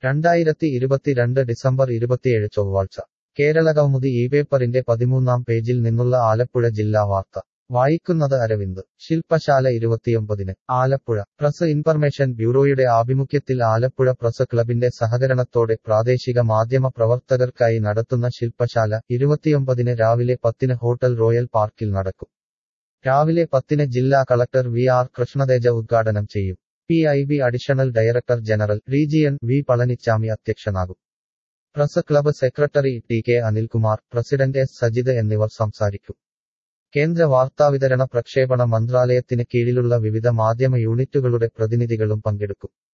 രണ്ടായിരത്തി ഇരുപത്തിരണ്ട് ഡിസംബർ ഇരുപത്തിയേഴ് ചൊവ്വാഴ്ച കേരള കൗമുദി ഈ പേപ്പറിന്റെ പതിമൂന്നാം പേജിൽ നിന്നുള്ള ആലപ്പുഴ ജില്ലാ വാർത്ത വായിക്കുന്നത് അരവിന്ദ് ശില്പശാല ഇരുപത്തിയൊമ്പതിന് ആലപ്പുഴ പ്രസ് ഇൻഫർമേഷൻ ബ്യൂറോയുടെ ആഭിമുഖ്യത്തിൽ ആലപ്പുഴ പ്രസ് ക്ലബിന്റെ സഹകരണത്തോടെ പ്രാദേശിക മാധ്യമ പ്രവർത്തകർക്കായി നടത്തുന്ന ശില്പശാല ഇരുപത്തിയൊമ്പതിന് രാവിലെ പത്തിന് ഹോട്ടൽ റോയൽ പാർക്കിൽ നടക്കും രാവിലെ പത്തിന് ജില്ലാ കളക്ടർ വി ആർ കൃഷ്ണതേജ ഉദ്ഘാടനം ചെയ്യും P I B additional director general region V Palanichami അധ്യക്ഷനാകും press club secretary T K Anilkumar president S Sajith എന്നിവർ സംസാരിക്കും കേന്ദ്ര വാർത്താവിതരണ പ്രക്ഷേപണ മന്ത്രാലയത്തിന് കീഴിലുള്ള വിവിധ മാധ്യമ യൂണിറ്റുകളുടെ പ്രതിനിധികളും പങ്കെടുക്കും